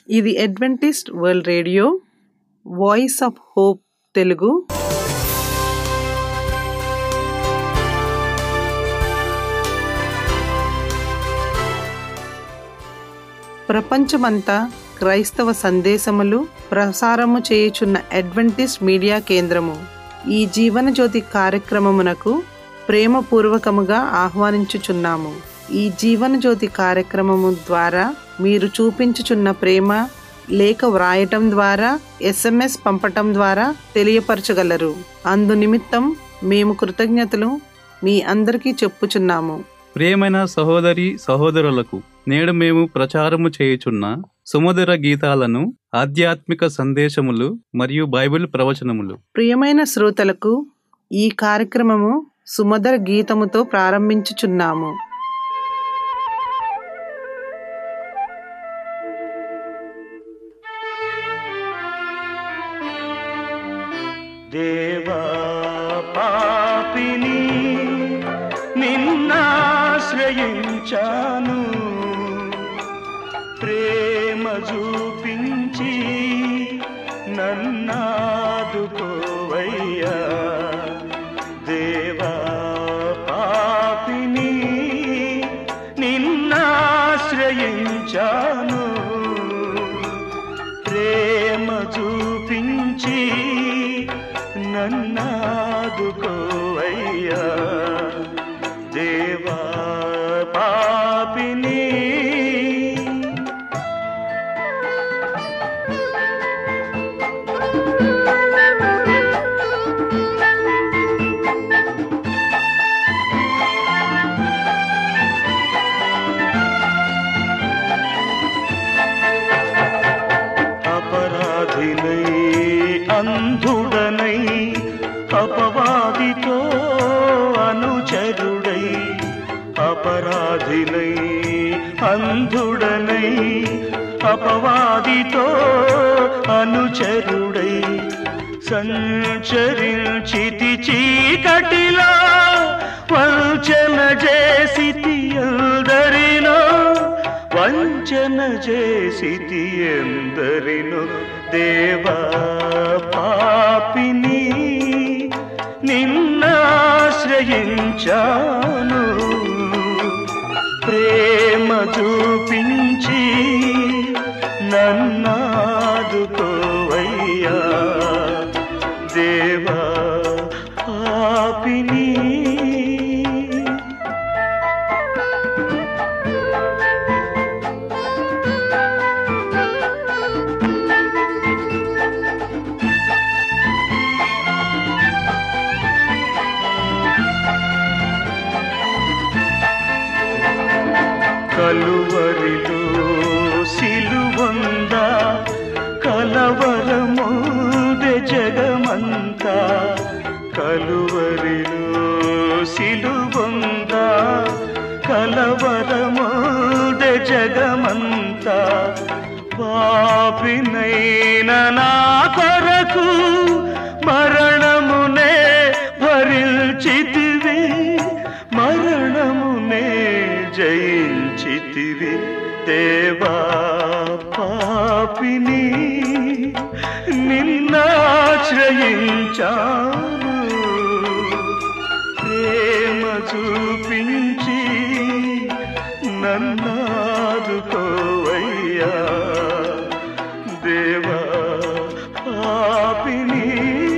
ఇది Adventist world radio voice of hope Telugu ప్రపంచమంతా క్రైస్తవ సందేశములు ప్రసారము చేయుచున్న అడ్వెంటిస్ట్ మీడియా కేంద్రము ఈ జీవన జ్యోతి కార్యక్రమమునకు ప్రేమపూర్వకముగా ఆహ్వానించుచున్నాము ఈ జీవన జ్యోతి కార్యక్రమము ద్వారా మీరు చూపించుచున్న ప్రేమ లేఖ వ్రాయటం ద్వారా ఎస్ఎంఎస్ పంపటం ద్వారా తెలియపరచగలరు అందు నిమిత్తం మేము కృతజ్ఞతలు మీ అందరికీ చెప్పుచున్నాము ప్రియమైన సహోదరి సహోదరులకు నేడు మేము ప్రచారము చేయుచున్న సుమధుర గీతాలను ఆధ్యాత్మిక సందేశములు మరియు బైబిల్ ప్రవచనములు ప్రియమైన శ్రోతలకు ఈ కార్యక్రమము సుమధుర గీతముతో ప్రారంభించుచున్నాము దేవా పాపిని నిన్నాశ్రయించాను ప్రేమ చూపించి నన్నాదుకోవయ్యా దేవా పాపిని నిన్నాశ్రయించాను ప్రేమ చూపించి నన్నాదుకోవయ్యా దేవా పాపిని అపరాధినై అంధుడనై అపవాదితో అనుచరుడై అపరాధినై అంధుడనై అపవాదితో అనుచరుడై సంచరించితి చీకటిలో వంచన చేసితి అందరిలో వంచన చేసితి ఎందరిను దేవా పాపిని నిన్నాశ్రయించాను ప్రేమ చూపించి నన్నాదుకోవయ్యా దేవా పాపిని కలువరిలో సిలువంద కలవరముదే జగమంతా కలువరిలో సిలువంద కలవరముదే జగమంతా పాపినైన నా కొరకు మరణమునే భరించితివి మరణమునే జయించితివి దేవా పాపిని నిన్నాశ్రయించాను ప్రేమ చూపించి నన్నాదుకోవయ్యా దేవా పాపిని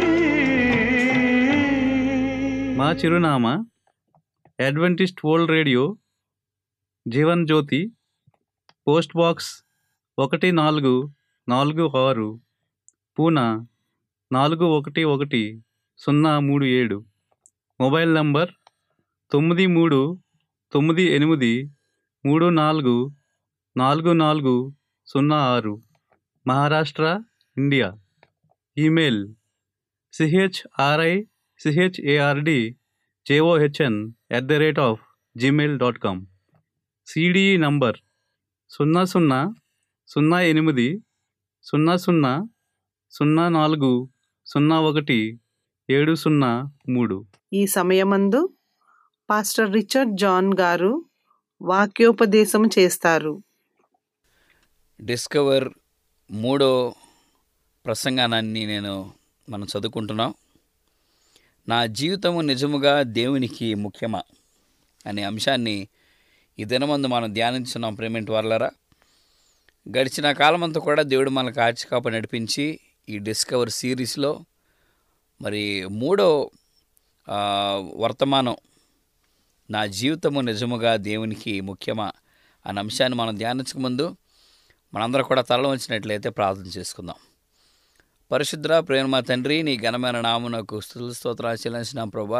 మా చిరునామా Adventist world radio Jeevan Jyothi post box ఒకటి నాలుగు నాలుగు ఆరు పూనా నాలుగు ఒకటి ఒకటి సున్నా మూడు ఏడు మొబైల్ నంబర్ తొమ్మిది మూడు తొమ్మిది ఎనిమిది మూడు నాలుగు నాలుగు నాలుగు సున్నా ఆరు Maharashtra India email CHRI CHARD JOHN at the rate of Gmail dot com CDE number సున్నా సున్నా సున్నా ఎనిమిది సున్నా సున్నా సున్నా నాలుగు సున్నా ఒకటి ఏడు సున్నా మూడు ఈ సమయమందు పాస్టర్ రిచర్డ్ జాన్ గారు వాక్యోపదేశం చేస్తారు డిస్కవర్ మూడో ప్రసంగాన్ని నేను మనం చదువుకుంటున్నాం నా జీవితము నిజముగా దేవునికి ముఖ్యమా అనే అంశాన్ని ఈ దినమందు మనం ధ్యానించున్నాం ప్రేమెంట్ వర్లరా గడిచిన కాలమంతా కూడా దేవుడు మన కాచి నడిపించి ఈ డిస్కవర్ సిరీస్లో మరి మూడో ఆ, వర్తమానం నా జీవితము నిజముగా దేవునికి ముఖ్యమా అనే అంశాన్ని మనం ధ్యానించక ముందు మనందరం కూడా తల వంచినట్లయితే ప్రార్థన చేసుకుందాం పరిశుద్ర ప్రేమ మా తండ్రి నీ ఘనమైన నామునకు స్థుతుల స్తోత్రాలు చెల్లించిన ప్రభా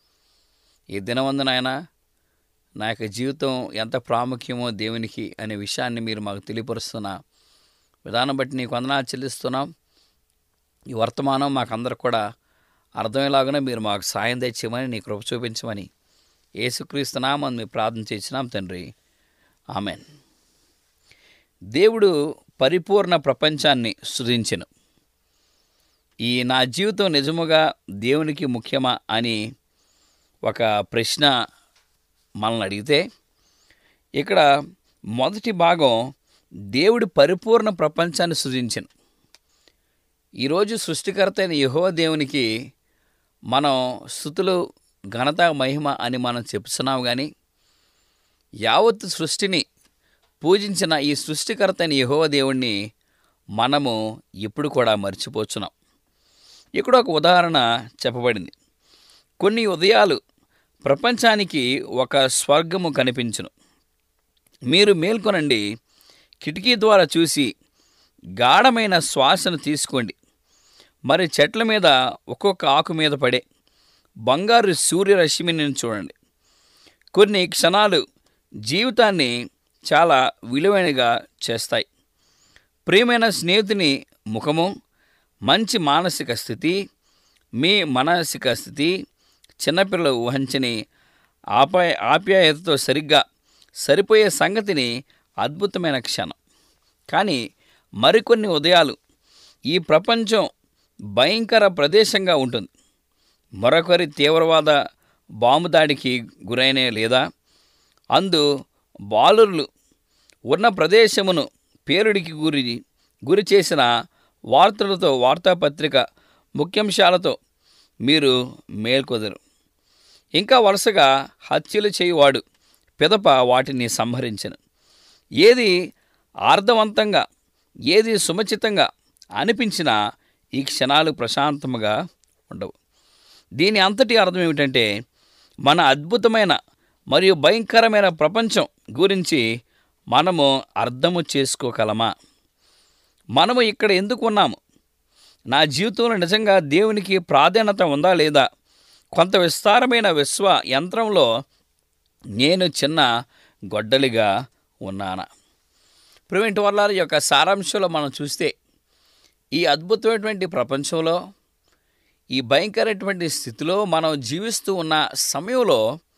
ఈ దినవందు నాయన నా యొక్క జీవితం ఎంత ప్రాముఖ్యమో దేవునికి అనే విషయాన్ని మీరు మాకు తెలియపరుస్తున్న విధానం బట్టి నీకు వందనాలు చెల్లిస్తున్నాం ఈ వర్తమానం మాకందరికి కూడా అర్థమయ్యేలాగానే మీరు మాకు సాయం తెచ్చేయమని నీ కృప చూపించమని ఏసుక్రీస్తున్నామని మేము ప్రార్థన చేసినాం తండ్రి ఆమెన్ దేవుడు పరిపూర్ణ ప్రపంచాన్ని సృజించెను ఈ నా జీవితం నిజముగా దేవునికి ముఖ్యమా అని ఒక ప్రశ్న మనల్ని అడిగితే ఇక్కడ మొదటి భాగం దేవుడు పరిపూర్ణ ప్రపంచాన్ని సృజించను ఈరోజు సృష్టికర్త అయిన యహో దేవునికి మనం స్థుతులు ఘనత మహిమ అని మనం చెప్తున్నాం కానీ యావత్ సృష్టిని పూజించిన ఈ సృష్టికర్త అయిన యహోవ దేవుణ్ణి మనము ఇప్పుడు కూడా మర్చిపోతున్నాం ఇక్కడ ఒక ఉదాహరణ చెప్పబడింది కొన్ని ఉదయాలు ప్రపంచానికి ఒక స్వర్గము కనిపించును మీరు మేల్కొనండి కిటికీ ద్వారా చూసి గాఢమైన శ్వాసను తీసుకోండి మరి చెట్ల మీద ఒక్కొక్క ఆకు మీద పడే బంగారు సూర్యరశ్మిని చూడండి కొన్ని క్షణాలు జీవితాన్ని చాలా విలువైనగా చేస్తాయి ప్రియమైన స్నేహితుని ముఖము మంచి మానసిక స్థితి మీ మానసిక స్థితి చిన్నపిల్లలు ఊహించని ఆపాయ ఆప్యాయతతో సరిగ్గా సరిపోయే సంగతిని అద్భుతమైన క్షణం కానీ మరికొన్ని ఉదయాలు ఈ ప్రపంచం భయంకర ప్రదేశంగా ఉంటుంది మరొకరి తీవ్రవాద బాంబు దాడికి గురైన లేదా అందు బాలురులు ఉన్న ప్రదేశమును పేరుడికి గురి గురి చేసిన వార్తలతో వార్తాపత్రిక ముఖ్యాంశాలతో మీరు మేల్కొదరు ఇంకా వరుసగా హత్యలు చేయువాడు పిదప వాటిని సంహరించను ఏది ఆర్ధవంతంగా ఏది సుమచితంగా అనిపించినా ఈ క్షణాలు ప్రశాంతముగా ఉండవు దీని అంతటి అర్థం ఏమిటంటే మన అద్భుతమైన మరియు భయంకరమైన ప్రపంచం గురించి మనము అర్థము చేసుకోగలమా మనము ఇక్కడ ఎందుకు ఉన్నాము నా జీవితంలో నిజంగా దేవునికి ప్రాధాన్యత ఉందా లేదా కొంత విస్తారమైన విశ్వ యంత్రంలో నేను చిన్న గొడ్డలిగా ఉన్నానా ప్రివెంట్ వల్ల యొక్క సారాంశంలో మనం చూస్తే ఈ అద్భుతమైనటువంటి ప్రపంచంలో ఈ భయంకరమైనటువంటి స్థితిలో మనం జీవిస్తూ ఉన్న సమయంలో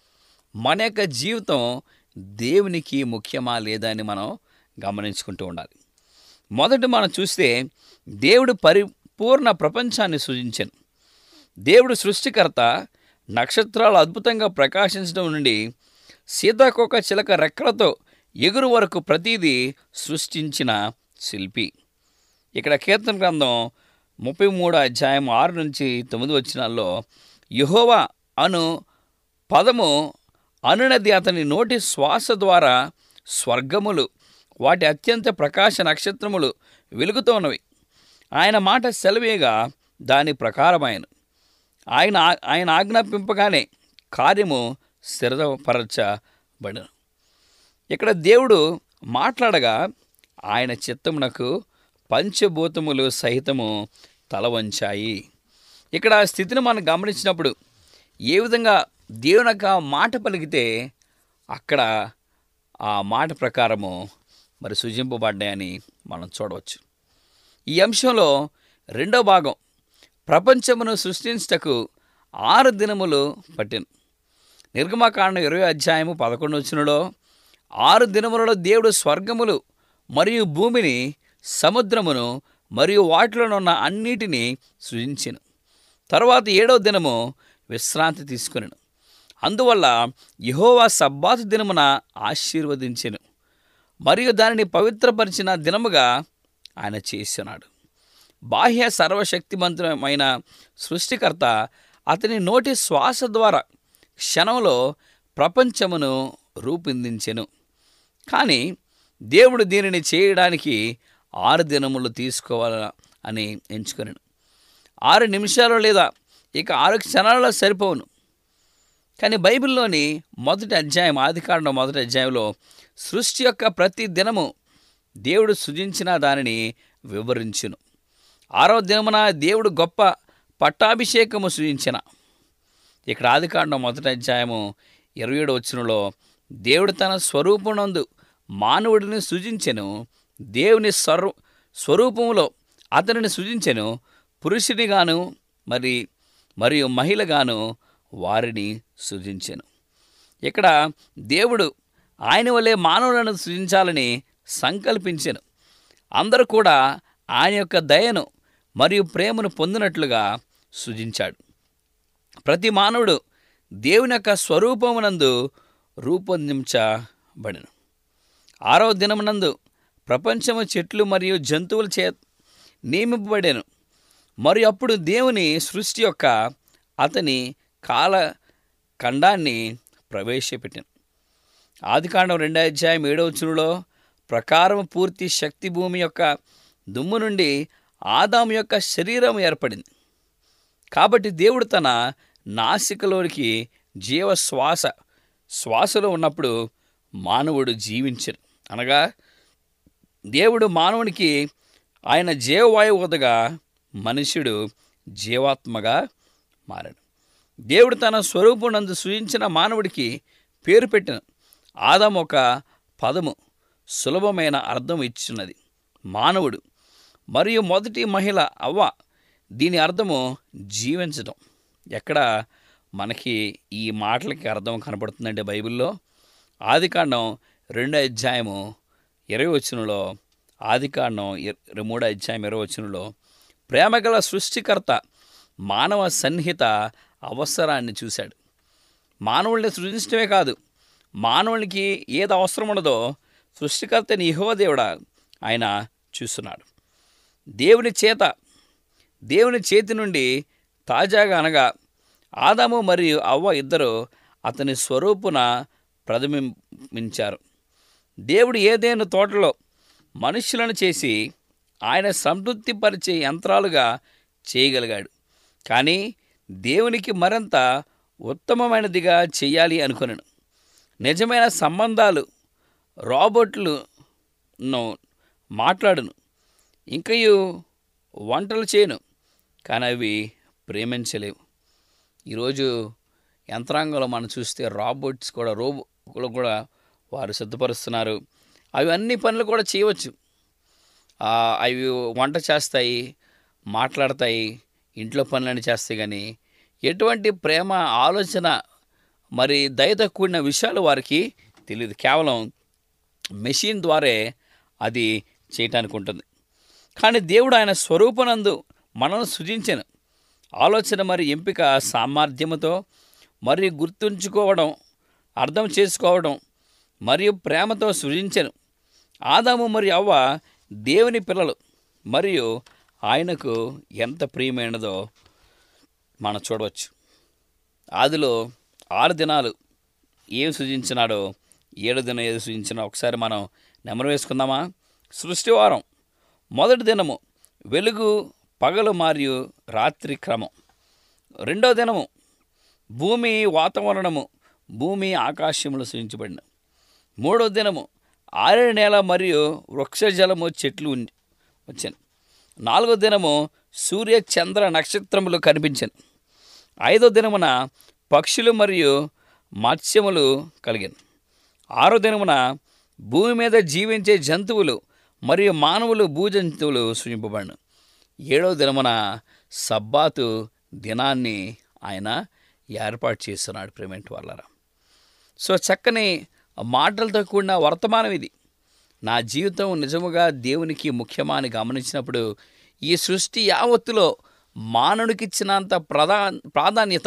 మన యొక్క జీవితం దేవునికి ముఖ్యమా లేదా అని మనం గమనించుకుంటూ ఉండాలి మొదట మనం చూస్తే దేవుడు పరిపూర్ణ ప్రపంచాన్ని సృజించాను దేవుడు సృష్టికర్త నక్షత్రాలు అద్భుతంగా ప్రకాశించడం నుండి సీతాకోక చిలక రెక్కలతో ఎగురు వరకు ప్రతిదీ సృష్టించిన శిల్పి ఇక్కడ కీర్తన గ్రంథం ముప్పై మూడు అధ్యాయం ఆరు నుంచి తొమ్మిది వచ్చినాల్లో యహోవా అను పదము అనునది అతని నోటి శ్వాస ద్వారా స్వర్గములు వాటి అత్యంత ప్రకాశ నక్షత్రములు వెలుగుతూ ఉన్నవి ఆయన మాట సెలవేగా దాని ప్రకారమైన ఆయన ఆయన ఆజ్ఞాపింపగానే కార్యము స్థిరపరచబడను ఇక్కడ దేవుడు మాట్లాడగా ఆయన చిత్తమునకు పంచభూతములు సహితము తల వంచాయి ఇక్కడ ఆ స్థితిని మనం గమనించినప్పుడు ఏ విధంగా దేవుని యొక్క మాట పలికితే అక్కడ ఆ మాట ప్రకారము మరి సృజింపబడ్డాయని మనం చూడవచ్చు ఈ అంశంలో రెండో భాగం ప్రపంచమును సృష్టించటకు ఆరు దినములు పట్టిన నిర్గమకాండం ఇరవై అధ్యాయము పదకొండు వచ్చినలో ఆరు దినములలో దేవుడు స్వర్గములు మరియు భూమిని సముద్రమును మరియు వాటిలోనున్న అన్నిటినీ సృజించెను తరువాత ఏడవ దినము విశ్రాంతి తీసుకొనెను అందువల్ల యెహోవా సబ్బాతు దినమున ఆశీర్వదించెను మరియు దానిని పవిత్రపరిచిన దినముగా ఆయన చేస్తున్నాడు బాహ్య సర్వశక్తిమంతమైన సృష్టికర్త అతని నోటి శ్వాస ద్వారా క్షణంలో ప్రపంచమును రూపొందించెను కానీ దేవుడు దీనిని చేయడానికి ఆరు దినములు తీసుకోవాలని అని ఎంచుకొనెను ఆరు నిమిషాలు లేదా ఇక ఆరు క్షణాలలో సరిపోవును కానీ బైబిల్లోని మొదటి అధ్యాయం ఆదికాండం మొదటి అధ్యాయంలో సృష్టి యొక్క ప్రతి దినము దేవుడు సృజించిన దానిని వివరించును ఆరవ దినమున దేవుడు గొప్ప పట్టాభిషేకము సృజించిన ఇక్కడ ఆదికాండం మొదటి అధ్యాయము ఇరవై ఏడు వచ్చినలో దేవుడు తన స్వరూపనందు మానవుడిని సృజించెను దేవుని స్వరూ స్వరూపములో అతనిని సృజించెను పురుషునిగాను మరి మరియు మహిళగాను వారిని సృజించెను ఇక్కడ దేవుడు ఆయన వల్లే మానవులను సృజించాలని సంకల్పించెను అందరూ కూడా ఆయన యొక్క దయను మరియు ప్రేమను పొందినట్లుగా సృజించాడు ప్రతి మానవుడు దేవుని యొక్క స్వరూపమునందు రూపొందించబడిను ఆరవ దినమునందు ప్రపంచము చెట్లు మరియు జంతువుల చే నియమింపబడాను మరియు అప్పుడు దేవుని సృష్టి యొక్క అతని కాల ఖండాన్ని ప్రవేశపెట్టాను ఆదికాండం రెండో అధ్యాయం ఏడవ వచనంలో ప్రకారం పూర్తి శక్తి భూమి యొక్క దుమ్ము నుండి ఆదాము యొక్క శరీరం ఏర్పడింది కాబట్టి దేవుడు తన నాసికలోనికి జీవ శ్వాస శ్వాసలో ఉన్నప్పుడు మానవుడు జీవించరు అనగా దేవుడు మానవునికి ఆయన జీవవాయువు వదగా మనుష్యుడు జీవాత్మగా మారాడు దేవుడు తన స్వరూపునందు సృజించిన మానవుడికి పేరు పెట్టిన ఆదాం ఒక పదము సులభమైన అర్థం ఇచ్చినది మానవుడు మరియు మొదటి మహిళ అవ్వ దీని అర్థము జీవించడం ఎక్కడ మనకి ఈ మాటలకి అర్థం కనపడుతుందంటే బైబిల్లో ఆదికాండం రెండో అధ్యాయము ఇరవై వచనంలో ఆదికాండం ఇర- మూడో అధ్యాయం ఇరవై వచనంలో ప్రేమగల సృష్టికర్త మానవ సన్నిహిత అవసరాన్ని చూశాడు మానవుల్ని సృజించడమే కాదు మానవునికి ఏది అవసరం ఉండదో సృష్టికర్తని దేవుడా ఆయన చూస్తున్నాడు దేవుని చేత దేవుని చేతి నుండి తాజాగా అనగా ఆదాము మరియు అవ్వ ఇద్దరు అతని స్వరూపున ప్రతిబింబించారు దేవుడు ఏదైనా తోటలో మనుష్యులను చేసి ఆయన సంతృప్తిపరిచే యంత్రాలుగా చేయగలిగాడు కానీ దేవునికి మరింత ఉత్తమమైనదిగా చేయాలి అనుకున్నాను నిజమైన సంబంధాలు రాబోట్లను మాట్లాడును ఇంకయు వంటలు చేయను కానీ అవి ప్రేమించలేవు ఈరోజు యంత్రాంగంలో మనం చూస్తే రాబోట్స్ కూడా రోబోలు కూడా వారు సిద్ధపరుస్తున్నారు అవి అన్ని పనులు కూడా చేయవచ్చు ఆ, అవి వంట చేస్తాయి మాట్లాడతాయి ఇంట్లో పనులన్నీ చేస్తాయి కానీ ఎటువంటి ప్రేమ ఆలోచన మరి దయతో కూడిన విషయాలు వారికి తెలియదు కేవలం మెషిన్ ద్వారే అది చేయటానికి ఉంటుంది కానీ దేవుడు ఆయన స్వరూపనందు మనల్ని సృజించను ఆలోచన మరి ఎంపిక సామర్థ్యముతో మరియు గుర్తుంచుకోవడం అర్థం చేసుకోవడం మరియు ప్రేమతో సృజించను ఆదాము మరియు అవ్వ దేవుని పిల్లలు మరియు ఆయనకు ఎంత ప్రియమైనదో మనం చూడవచ్చు ఆదిలో ఆరు దినాలు ఏం సృజించినాడో ఏడు దినం ఏది సృజించినా ఒకసారి మనం నెమరు వేసుకుందామా సృష్టివారం మొదటి దినము వెలుగు పగలు మరియు రాత్రి క్రమం రెండో దినము భూమి వాతావరణము భూమి ఆకాశములు సృజించబడిన మూడో దినము ఆరేడు నేల మరియు వృక్షజలము చెట్లు ఉన్- వచ్చాను నాలుగో దినము సూర్య చంద్ర నక్షత్రములు కనిపించాను ఐదో దినమున పక్షులు మరియు మత్స్యములు కలిగాను ఆరో దినమున భూమి మీద జీవించే జంతువులు మరియు మానవులు భూజంతువులు సృజింపబడిన ఏడో దినమున సబ్బాతు దినాన్ని ఆయన ఏర్పాటు చేస్తున్నాడు ప్రేమెంట్ వాళ్ళరా సో చక్కని మాటలతో కూడిన వర్తమానం ఇది నా జీవితం నిజముగా దేవునికి ముఖ్యమా అని గమనించినప్పుడు ఈ సృష్టి యావత్తులో మానవుడికిచ్చినంత ప్రధా ప్రాధాన్యత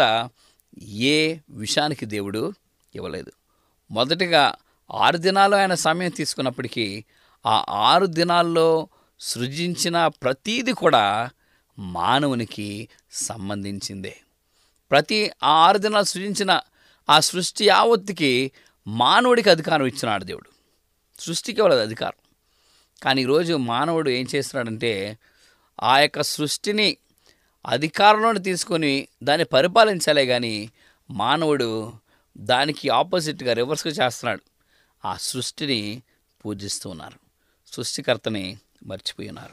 ఏ విషయానికి దేవుడు ఇవ్వలేదు మొదటిగా ఆరు దినాలు ఆయన సమయం తీసుకున్నప్పటికీ ఆ ఆరు దినాల్లో సృజించిన ప్రతీది కూడా మానవునికి సంబంధించిందే ప్రతి ఆ ఆరు దినాలు సృజించిన ఆ సృష్టి యావత్తుకి మానవుడికి అధికారం ఇచ్చినాడు దేవుడు సృష్టికి వాళ్ళది అధికారం కానీ ఈరోజు మానవుడు ఏం చేస్తున్నాడంటే ఆ యొక్క సృష్టిని అధికారంలోకి తీసుకొని దాన్ని పరిపాలించాలే కానీ మానవుడు దానికి ఆపోజిట్గా రివర్స్గా చేస్తున్నాడు ఆ సృష్టిని పూజిస్తూ ఉన్నారు సృష్టికర్తని మర్చిపోయి ఉన్నారు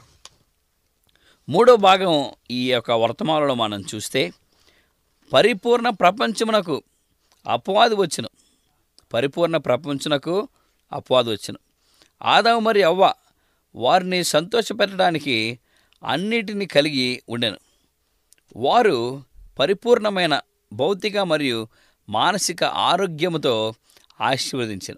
మూడో భాగం ఈ యొక్క వర్తమానంలో మనం చూస్తే పరిపూర్ణ ప్రపంచమునకు అపవాది వచ్చును పరిపూర్ణ ప్రపంచమునకు అపవాది వచ్చును ఆదాము మరి అవ్వ వారిని సంతోషపెట్టడానికి అన్నిటినీ కలిగి ఉండెను వారు పరిపూర్ణమైన భౌతిక మరియు మానసిక ఆరోగ్యముతో ఆశీర్వదించను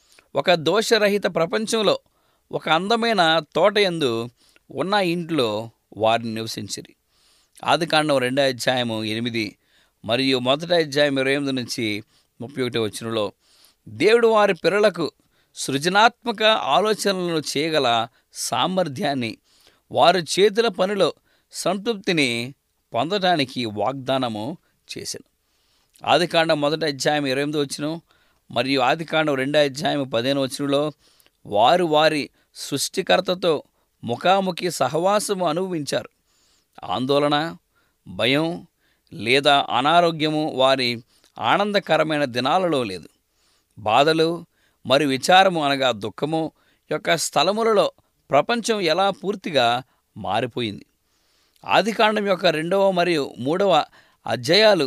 ఒక దోషరహిత ప్రపంచంలో ఒక అందమైన తోటయందు ఉన్న ఇంట్లో వారిని నివసించిరి ఆది కాండం రెండో అధ్యాయము ఎనిమిది మరియు మొదటి అధ్యాయం ఇరవై ఎనిమిది నుంచి ముప్పై ఒకటి వచ్చినలో దేవుడు వారి పిల్లలకు సృజనాత్మక ఆలోచనలను చేయగల సామర్థ్యాన్ని వారి చేతుల పనిలో సంతృప్తిని పొందడానికి వాగ్దానము చేశాను ఆదికాండం మొదటి అధ్యాయం ఇరవై ఎనిమిది వచ్చిన మరియు ఆదికాండం రెండో అధ్యాయం పదిహేను వచ్చినలో వారు వారి సృష్టికర్తతో ముఖాముఖి సహవాసము అనుభవించారు ఆందోళన భయం లేదా అనారోగ్యము వారి ఆనందకరమైన దినాలలో లేదు బాధలు మరియు విచారము అనగా దుఃఖము యొక్క స్థలములలో ప్రపంచం ఎలా పూర్తిగా మారిపోయింది ఆదికాండం యొక్క రెండవ మరియు మూడవ అధ్యాయాలు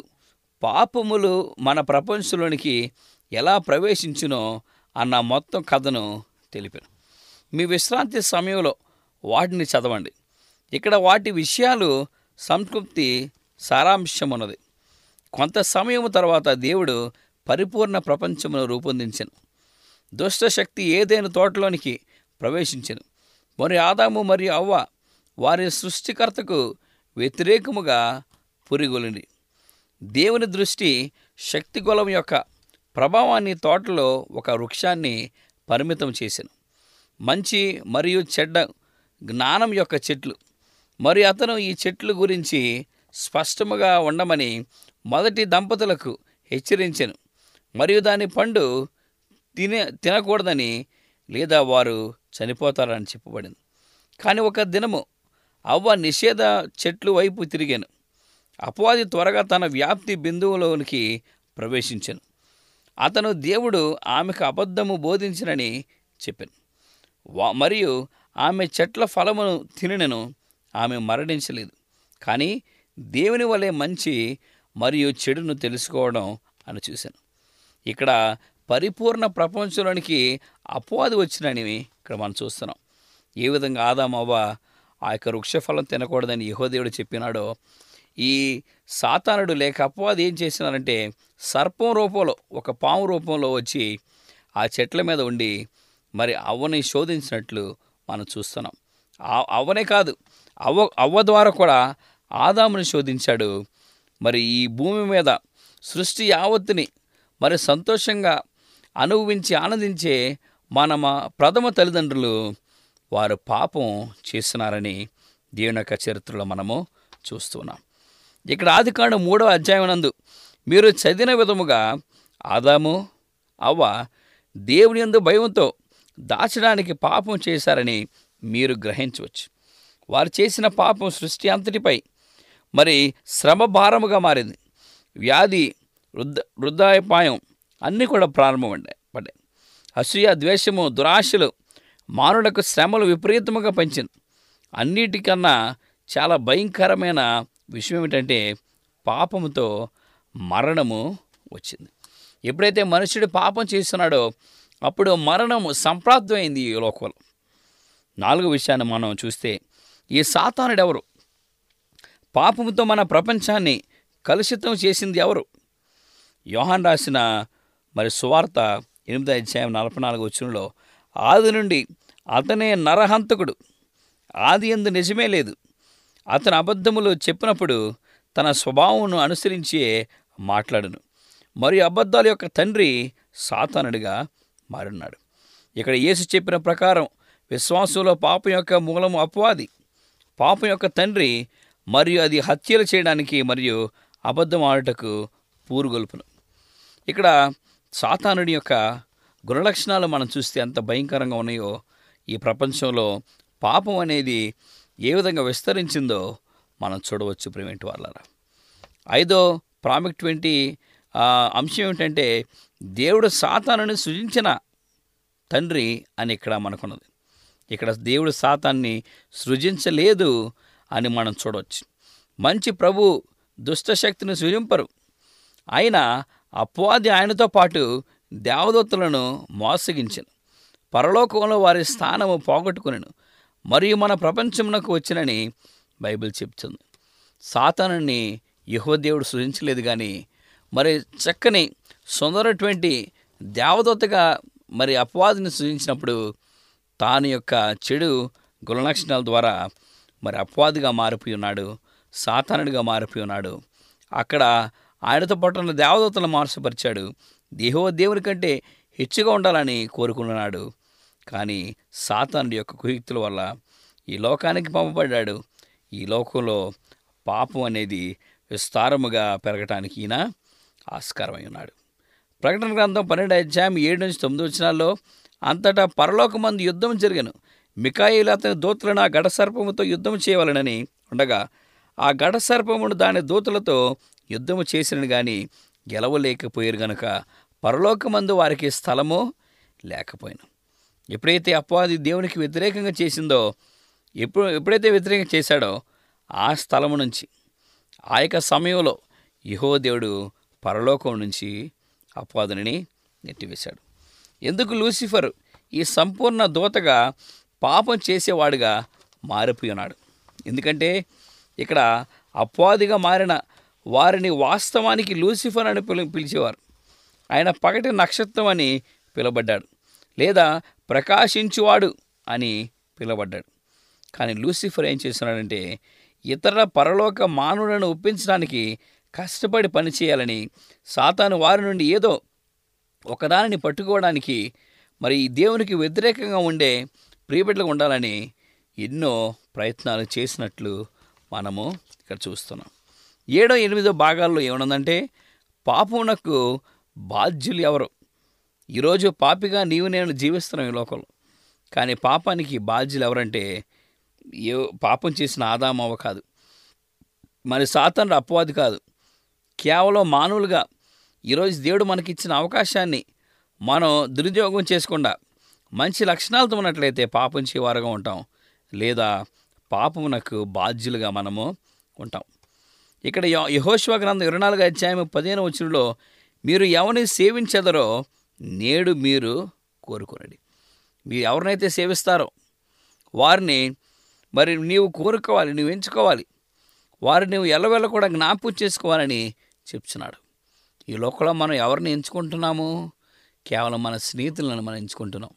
పాపములు మన ప్రపంచంలోనికి ఎలా ప్రవేశించునో అన్న మొత్తం కథను తెలిపాను మీ విశ్రాంతి సమయంలో వాటిని చదవండి ఇక్కడ వాటి విషయాలు సంతృప్తి సారాంశం ఉన్నది కొంత సమయం తర్వాత దేవుడు పరిపూర్ణ ప్రపంచమును రూపొందించను దుష్టశక్తి ఏదైనా తోటలోనికి ప్రవేశించను మరి ఆదాము మరియు అవ్వ వారి సృష్టికర్తకు వ్యతిరేకముగా పురిగొలింది దేవుని దృష్టి శక్తి గొలం యొక్క ప్రభావాన్ని తోటలో ఒక వృక్షాన్ని పరిమితం చేశాను మంచి మరియు చెడ్డ జ్ఞానం యొక్క చెట్లు మరి అతను ఈ చెట్లు గురించి స్పష్టముగా ఉండమని మొదటి దంపతులకు హెచ్చరించెను మరియు దాని పండు తినే తినకూడదని లేదా వారు చనిపోతారని చెప్పబడింది కానీ ఒక దినము అవ్వ నిషేధ చెట్లు వైపు తిరిగాను అపవాది త్వరగా తన వ్యాప్తి బిందువులోనికి ప్రవేశించాను అతను దేవుడు ఆమెకు అబద్ధము బోధించినని చెప్పాను వా- మరియు ఆమె చెట్ల ఫలమును తినను ఆమె మరణించలేదు కానీ దేవుని వలె మంచి మరియు చెడును తెలుసుకోవడం అని చూశాను ఇక్కడ పరిపూర్ణ ప్రపంచంలోనికి అపవాది వచ్చినని ఇక్కడ మనం చూస్తున్నాం ఏ విధంగా ఆదామవ్వ ఆ యొక్క వృక్షఫలం తినకూడదని యహోదేవుడు చెప్పినాడో ఈ సాతానుడు లేక అపవాది ఏం చేసినారంటే సర్పం రూపంలో ఒక పాము రూపంలో వచ్చి ఆ చెట్ల మీద ఉండి మరి అవ్వని శోధించినట్లు మనం చూస్తున్నాం ఆ- అవ్వనే కాదు అవ్వ అవ్వ ద్వారా కూడా ఆదాముని శోధించాడు మరి ఈ భూమి మీద సృష్టి యావత్తుని మరి సంతోషంగా అనుభవించి ఆనందించే మన మా ప్రథమ తల్లిదండ్రులు వారు పాపం చేస్తున్నారని దేవుని యొక్క చరిత్రలో మనము చూస్తున్నాం ఇక్కడ ఆదికాండం మూడవ అధ్యాయం నందు మీరు చదివిన విధముగా ఆదాము అవ్వ దేవుని యందు భయంతో దాచడానికి పాపం చేశారని మీరు గ్రహించవచ్చు వారు చేసిన పాపం సృష్టి అంతటిపై మరి శ్రమ భారముగా మారింది వ్యాధి వృద్ధ వృద్ధాపాయం అన్నీ కూడా ప్రారంభమడ్డాయి పడ్డాయి అసూయ ద్వేషము దురాశలు మానవులకు శ్రమలు విపరీతముగా పెంచింది అన్నిటికన్నా చాలా భయంకరమైన విషయం ఏమిటంటే పాపముతో మరణము వచ్చింది ఎప్పుడైతే మనుషుడు పాపం చేస్తున్నాడో అప్పుడు మరణము సంప్రాప్తమైంది ఈ లోకంలో నాలుగో విషయాన్ని మనం చూస్తే ఈ సాతానుడు ఎవరు పాపముతో మన ప్రపంచాన్ని కలుషితం చేసింది ఎవరు యోహాన్ రాసిన మరి సువార్త ఎనిమిది అధ్యాయం నలభై నాలుగు వచ్చినలో ఆది నుండి అతనే నరహంతకుడు ఆది ఎందు నిజమే లేదు అతను అబద్ధములు చెప్పినప్పుడు తన స్వభావమును అనుసరించే మాట్లాడును మరియు అబద్ధాల యొక్క తండ్రి సాతానుడిగా మారున్నాడు ఇక్కడ యేసు చెప్పిన ప్రకారం విశ్వాసంలో పాపం యొక్క మూలము అపవాది పాపం యొక్క తండ్రి మరియు అది హత్యలు చేయడానికి మరియు అబద్ధం ఆడుటకు పూరుగొల్పును ఇక్కడ సాతానుడి యొక్క గుణలక్షణాలు మనం చూస్తే ఎంత భయంకరంగా ఉన్నాయో ఈ ప్రపంచంలో పాపం అనేది ఏ విధంగా విస్తరించిందో మనం చూడవచ్చు ప్రేమేంటి వాళ్ళరా ఐదో ప్రాముఖ్యమైన ఆ, అంశం ఏమిటంటే దేవుడు సాతానుని సృజించిన తండ్రి అని ఇక్కడ మనకున్నది ఇక్కడ దేవుడు సాతాన్ని సృజించలేదు అని మనం చూడవచ్చు మంచి ప్రభు దుష్టశక్తిని సృజింపరు అయినా అపవాది ఆయనతో పాటు దేవదత్తులను మోసగించను పరలోకంలో వారి స్థానము పోగొట్టుకునను మరియు మన ప్రపంచమునకు వచ్చినని బైబిల్ చెప్తుంది సాతానుని యహోదేవుడు సృజించలేదు కానీ మరి చక్కని సుందరటువంటి దేవదత్తగా మరి అపవాదిని సృజించినప్పుడు తాను యొక్క చెడు గుణలక్షణాల ద్వారా మరి అపవాదిగా మారిపోయి ఉన్నాడు సాతానుడిగా మారిపోయి ఉన్నాడు అక్కడ ఆయనతో పాటు ఉన్న దేవదత్తలను మార్చపరిచాడు దేహో దేవుని కంటే హెచ్చుగా ఉండాలని కోరుకున్నాడు కానీ సాతానుడి యొక్క కుయుక్తుల వల్ల ఈ లోకానికి పంపబడ్డాడు ఈ లోకంలో పాపం అనేది విస్తారముగా పెరగటానికి ఈయన ఆస్కారమై ఉన్నాడు ప్రకటన గ్రంథం పన్నెండు అధ్యాయం ఏడు నుంచి తొమ్మిది వచ్చినాల్లో అంతటా పరలోకమందు యుద్ధం జరిగను మికాయిలు అతని దూతలను ఆ గడసర్పముతో యుద్ధం చేయవలనని ఉండగా ఆ గడసర్పమును దాని దూతలతో యుద్ధము చేసినని గాని గెలవలేకపోయారు గనుక పరలోకమందు వారికి స్థలము లేకపోయినా ఎప్పుడైతే అపవాది దేవునికి వ్యతిరేకంగా చేసిందో ఎప్పుడు ఎప్పుడైతే వ్యతిరేకంగా చేశాడో ఆ స్థలము నుంచి ఆ యొక్క సమయంలో యహో దేవుడు పరలోకం నుంచి అపవాదుని నెట్టివేశాడు ఎందుకు లూసిఫర్ ఈ సంపూర్ణ దూతగా పాపం చేసేవాడుగా మారిపోయి ఉన్నాడు ఎందుకంటే ఇక్కడ అపవాదిగా మారిన వారిని వాస్తవానికి లూసిఫర్ అని పిలి పిలిచేవారు ఆయన పగటి నక్షత్రం అని పిలువబడ్డాడు లేదా ప్రకాశించువాడు అని పిలువబడ్డాడు కానీ లూసిఫర్ ఏం చేస్తున్నాడంటే ఇతర పరలోక మానవులను ఒప్పించడానికి కష్టపడి పనిచేయాలని సాతాను వారి నుండి ఏదో ఒకదానిని పట్టుకోవడానికి మరి ఈ దేవునికి వ్యతిరేకంగా ఉండే ప్రియబిడ్డలు ఉండాలని ఎన్నో ప్రయత్నాలు చేసినట్లు మనము ఇక్కడ చూస్తున్నాం ఏడో ఎనిమిదో భాగాల్లో ఏమనుందంటే పాపమునకు బాధ్యులు ఎవరు ఈరోజు పాపిగా నీవు నేను జీవిస్తున్నాం ఈ లోకంలో కానీ పాపానికి బాధ్యులు ఎవరంటే ఏ పాపం చేసిన ఆదామవ కాదు మరి సాతాను అపవాది కాదు కేవలం మానవులుగా ఈరోజు దేవుడు మనకిచ్చిన అవకాశాన్ని మనం దుర్వినియోగం చేసుకుండా మంచి లక్షణాలతో ఉన్నట్లయితే పాపం చేయవారుగా ఉంటాం లేదా పాపమునకు బాధ్యులుగా మనము ఉంటాం ఇక్కడ యె- యెహోషువ గ్రంథం ఇరవై నాలుగు అధ్యాయం పదిహేను వచ్చినలో మీరు ఎవరిని సేవించెదరో నేడు మీరు కోరుకోనండి మీరు ఎవరినైతే సేవిస్తారో వారిని మరి నీవు కోరుకోవాలి నువ్వు ఎంచుకోవాలి వారిని నువ్వు ఎల్లవెల్ల కూడా జ్ఞాపకం చేసుకోవాలని చెప్తున్నాడు ఈ లోకంలో మనం ఎవరిని ఎంచుకుంటున్నాము కేవలం మన స్నేహితులను మనం ఎంచుకుంటున్నాం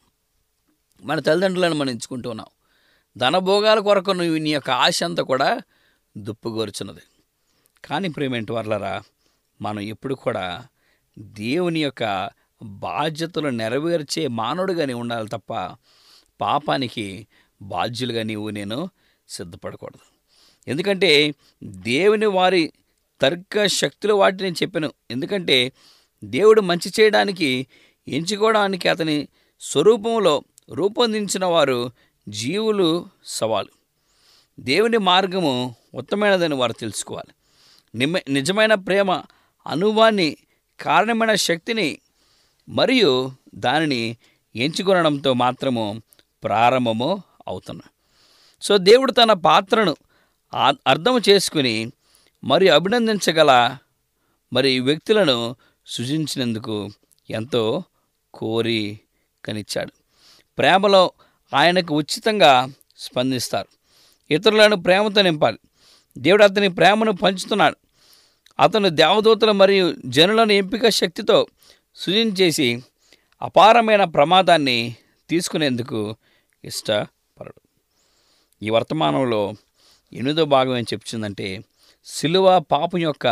మన తల్లిదండ్రులను మనం ఎంచుకుంటున్నాం ధనభోగాల కొరకు నువ్వు నీ యొక్క ఆశ అంతా కూడా దుప్పుగోరుచున్నది కానీ ప్రేమేంటి వర్లరా మనం ఎప్పుడు కూడా దేవుని యొక్క బాధ్యతలు నెరవేర్చే మానవుడిగానే ఉండాలి తప్ప పాపానికి బాధ్యులుగా నీవు నేను సిద్ధపడకూడదు ఎందుకంటే దేవుని వారి తర్క శక్తులు వాటిని నేను చెప్పాను ఎందుకంటే దేవుడు మంచి చేయడానికి ఎంచుకోవడానికి అతని స్వరూపంలో రూపొందించిన వారు జీవులు సవాలు దేవుని మార్గము ఉత్తమైనదని వారు తెలుసుకోవాలి నిమ నిజమైన ప్రేమ అనుభవాన్ని కారణమైన శక్తిని మరియు దానిని ఎంచుకొనడంతో మాత్రము ప్రారంభము అవుతున్నాయి సో దేవుడు తన పాత్రను ఆ- అర్థం చేసుకుని మరి అభినందించగల మరి వ్యక్తులను సృజించినందుకు ఎంతో కోరి కనిచ్చాడు ప్రేమలో ఆయనకు ఉచితంగా స్పందిస్తారు ఇతరులను ప్రేమతో నింపాలి దేవుడు అతని ప్రేమను పంచుతున్నాడు అతను దేవదూతలు మరియు జనులను ఎంపిక శక్తితో సృజించేసి అపారమైన ప్రమాదాన్ని తీసుకునేందుకు ఇష్టపడడు ఈ వర్తమానంలో ఎనిమిదో భాగం ఏం చెప్తుందంటే సిలువ పాపం యొక్క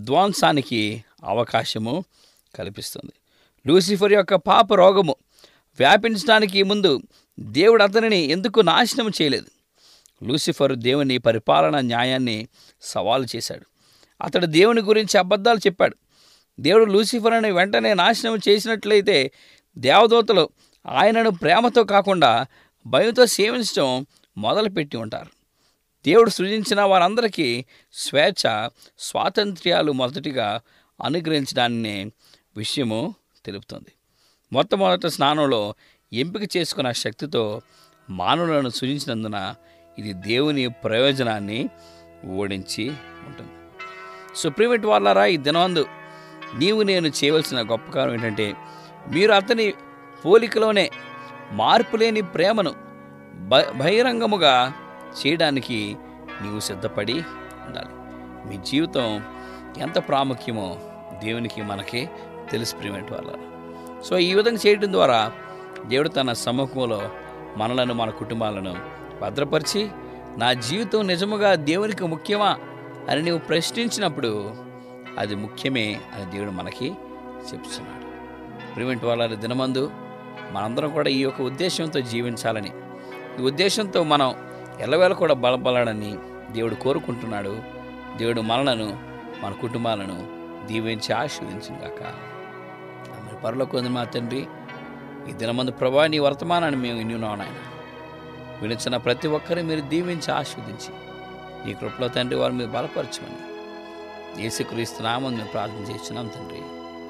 విధ్వంసానికి అవకాశము కల్పిస్తుంది లూసిఫర్ యొక్క పాప రోగము వ్యాపించడానికి ముందు దేవుడు అతనిని ఎందుకు నాశనం చేయలేదు లూసిఫర్ దేవుని పరిపాలన న్యాయాన్ని సవాలు చేశాడు అతడు దేవుని గురించి అబద్ధాలు చెప్పాడు దేవుడు లూసిఫర్ అని వెంటనే నాశనం చేసినట్లయితే దేవదూతలు ఆయనను ప్రేమతో కాకుండా భయంతో సేవించడం మొదలుపెట్టి ఉంటారు దేవుడు సృజించిన వారందరికీ స్వేచ్ఛ స్వాతంత్ర్యాలు మొదటిగా అనుగ్రహించడాన్ని విషయము తెలుపుతుంది మొట్టమొదట స్నానంలో ఎంపిక చేసుకున్న శక్తితో మానవులను సృజించినందున ఇది దేవుని ప్రయోజనాన్ని ఓడించి ఉంటుంది సుప్రీమేట్ వాళ్ళారా ఈ దినవందు నీవు నేను చేయవలసిన గొప్ప కారణం ఏంటంటే మీరు అతని పోలికలోనే మార్పులేని ప్రేమను బ బహిరంగముగా చేయడానికి నీవు సిద్ధపడి ఉండాలి మీ జీవితం ఎంత ప్రాముఖ్యమో దేవునికి మనకి తెలిసి ప్రిమెంట్ వాళ్ళ సో ఈ విధంగా చేయడం ద్వారా దేవుడు తన సమ్ముఖంలో మనలను మన కుటుంబాలను భద్రపరిచి నా జీవితం నిజముగా దేవునికి ముఖ్యమా అని నీవు ప్రశ్నించినప్పుడు అది ముఖ్యమే అని దేవుడు మనకి చెప్తున్నాడు ప్రిమెంట్ వాళ్ళ దినమందు మనందరం కూడా ఈ యొక్క ఉద్దేశంతో జీవించాలని ఈ ఉద్దేశంతో మనం ఎల్లవేళ కూడా బలపడాలని దేవుడు కోరుకుంటున్నాడు దేవుడు మనలను మన కుటుంబాలను దీవించి ఆశీర్వదించిన గాక మరి పరలోకి మా తండ్రి ఈ దినమందు ప్రభా నీ వర్తమానాన్ని మేము విన్నాం నాయన వినిచిన ప్రతి ఒక్కరిని మీరు దీవించి ఆస్వాదించి నీ కృపలో తండ్రి వారు మీరు బలపరచమని యేసుక్రీస్తు నామం మేము ప్రార్థన చేస్తున్నాం తండ్రి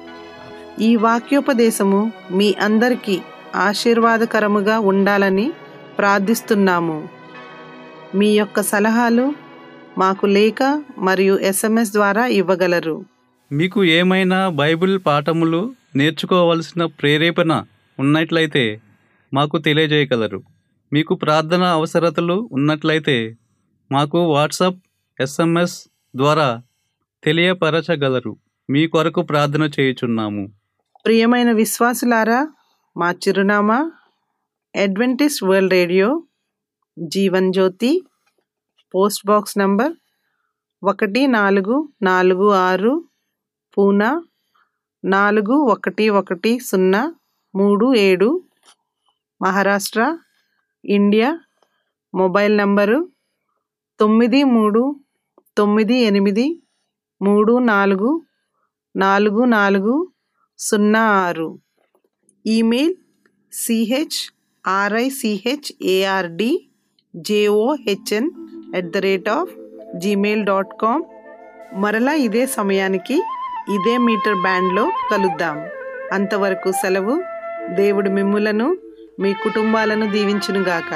ఈ వాక్యోపదేశము మీ అందరికీ ఆశీర్వాదకరముగా ఉండాలని ప్రార్థిస్తున్నాము మీ యొక్క సలహాలు మాకు లేఖ మరియు ఎస్ఎంఎస్ ద్వారా ఇవ్వగలరు మీకు ఏమైనా బైబిల్ పాఠములు నేర్చుకోవలసిన ప్రేరేపణ ఉన్నట్లయితే మాకు తెలియజేయగలరు మీకు ప్రార్థన అవసరతలు ఉన్నట్లయితే మాకు వాట్సాప్ ఎస్ఎంఎస్ ద్వారా తెలియపరచగలరు మీ కొరకు ప్రార్థన చేయుచున్నాము ప్రియమైన విశ్వాసులారా మా చిరునామా Adventist world radio Jeevan Jyothi post box number ఒకటి నాలుగు నాలుగు ఆరు పూనా నాలుగు ఒకటి ఒకటి సున్నా మూడు ఏడు మహారాష్ట్ర ఇండియా మొబైల్ నంబరు తొమ్మిది మూడు తొమ్మిది ఎనిమిది మూడు నాలుగు నాలుగు నాలుగు సున్నా ఆరు email CH RICH ARD JOHN at the rate of Gmail dot com మరలా ఇదే సమయానికి ఇదే మీటర్ బ్యాండ్లో కలుద్దాం అంతవరకు సెలవు దేవుడు మిమ్ములను మీ కుటుంబాలను దీవించునుగాక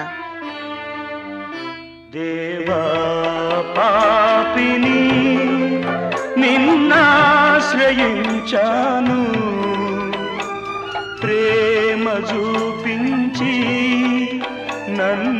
దేవా పాపిని నిన్నాశ్రయించాను ప్రేమ చూపించి నన్ను